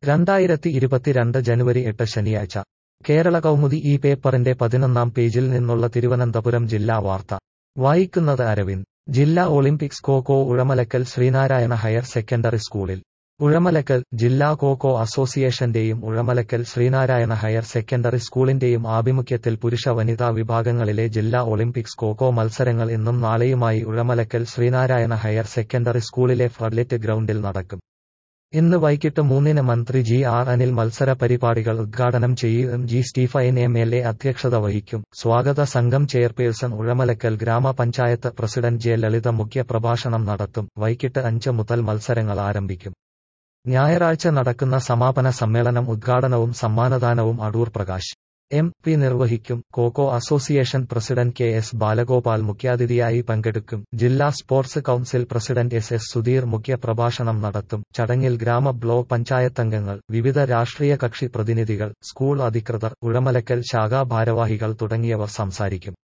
രണ്ടായിരത്തി ഇരുപത്തിരണ്ട് ജനുവരി എട്ട് ശനിയാഴ്ച കേരള കൗമുദി ഈ പേപ്പറിന്റെ പതിനൊന്നാം പേജിൽ നിന്നുള്ള തിരുവനന്തപുരം ജില്ലാ വാർത്ത വായിക്കുന്നത് അരവിന്ദ് ജില്ലാ Olympics kho kho Uzhamalakkal Sreenarayana higher secondary സ്കൂളിൽ ഉഴമലക്കൽ ജില്ലാ കോകോ അസോസിയേഷന്റെയും ഉഴമലക്കൽ ശ്രീനാരായണ ഹയർ സെക്കൻഡറി സ്കൂളിന്റെയും ആഭിമുഖ്യത്തിൽ പുരുഷ വനിതാ വിഭാഗങ്ങളിലെ ജില്ലാ ഒളിമ്പിക്സ് കോകോ മത്സരങ്ങൾ ഇന്നും നാളെയുമായി ഉഴമലക്കൽ ശ്രീനാരായണ ഹയർ സെക്കൻഡറി സ്കൂളിലെ ഫ്ലഡ്ലിറ്റ് ഗ്രൗണ്ടിൽ നടക്കും ഇന്ന് വൈകിട്ട് മൂന്നിന് മന്ത്രി ജി ആർ അനിൽ മത്സര പരിപാടികൾ ഉദ്ഘാടനം ചെയ്യും G Stephen M L A അധ്യക്ഷത വഹിക്കും സ്വാഗത സംഘം ചെയർപേഴ്സൺ ഉഴമലക്കൽ ഗ്രാമപഞ്ചായത്ത് പ്രസിഡന്റ് ജെ ലളിത മുഖ്യ പ്രഭാഷണം നടത്തും വൈകിട്ട് അഞ്ച് മുതൽ മത്സരങ്ങൾ ആരംഭിക്കും ഞായറാഴ്ച നടക്കുന്ന സമാപന സമ്മേളനം ഉദ്ഘാടനവും സമ്മാനദാനവും അടൂർ പ്രകാശ് എം പി നിർവഹിക്കും kho kho association president K S Balagopal മുഖ്യാതിഥിയായി പങ്കെടുക്കും ജില്ലാ sports council president S S Sudheer മുഖ്യ പ്രഭാഷണം നടത്തും ചടങ്ങിൽ ഗ്രാമ ബ്ലോക്ക് പഞ്ചായത്തംഗങ്ങൾ വിവിധ രാഷ്ട്രീയ കക്ഷി പ്രതിനിധികൾ സ്കൂൾ അധികൃതർ ഉഴമലക്കൽ ശാഖാ ഭാരവാഹികൾ തുടങ്ങിയവർ സംസാരിക്കും